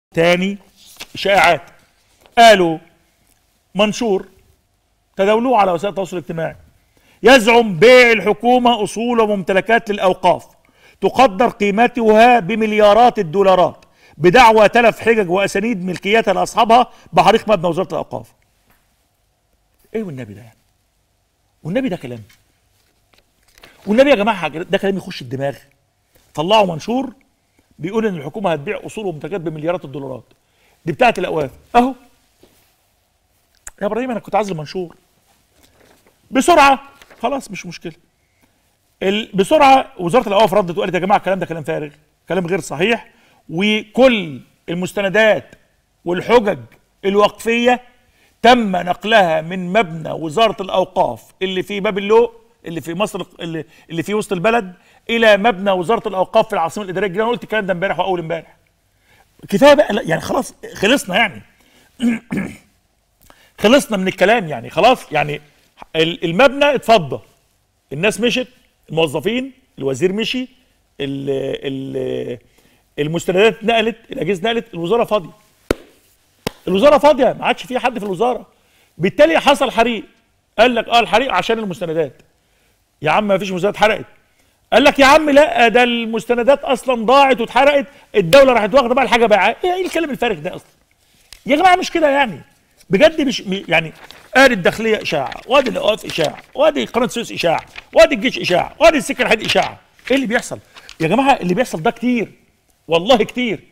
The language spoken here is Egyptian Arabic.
تاني شائعات قالوا منشور تداولوه على وسائل التواصل الاجتماعي يزعم بيع الحكومة أصول وممتلكات للأوقاف تقدر قيمتها بمليارات الدولارات بدعوى تلف حجج وأسانيد ملكيتها لأصحابها بحريق مبنى وزارة الأوقاف إيه والنبي ده يعني والنبي ده كلام والنبي يا جماعة ده كلام يخش الدماغ طلعوا منشور بيقول ان الحكومه هتبيع اصول وممتلكات بمليارات الدولارات دي بتاعت الاوقاف اهو يا ابراهيم انا كنت عايز المنشور بسرعه خلاص مش مشكله ال... بسرعه وزاره الاوقاف ردت وقالت يا جماعه الكلام ده كلام فارغ كلام غير صحيح وكل المستندات والحجج الوقفيه تم نقلها من مبنى وزاره الاوقاف اللي في باب اللوق اللي في مصر اللي, اللي في وسط البلد الى مبنى وزاره الاوقاف في العاصمه الاداريه الجديده انا قلت الكلام ده امبارح واول امبارح كفايه بقى لا، يعني خلاص خلصنا يعني خلصنا من الكلام يعني خلاص يعني ال- المبنى اتفضى الناس مشت الموظفين الوزير مشي ال ال المستندات اتنقلت الاجهزه اتنقلت الوزاره فاضيه الوزاره فاضيه ما عادش في حد في الوزاره بالتالي حصل حريق قال لك اه الحريق عشان المستندات يا عم ما فيش مستندات اتحرقت قال لك يا عم لا ده المستندات اصلا ضاعت واتحرقت الدوله راحت واخده بقى الحاجه بقى ايه إيه الكلام الفارغ ده اصلا يا جماعه مش كده يعني بجد مش م- يعني ادي الداخليه اشاعه وادي الاوقاف اشاعه وادي قناه السويس اشاعه وادي الجيش اشاعه وادي السكه الحديد اشاعه ايه اللي بيحصل يا جماعه اللي بيحصل ده كتير والله كتير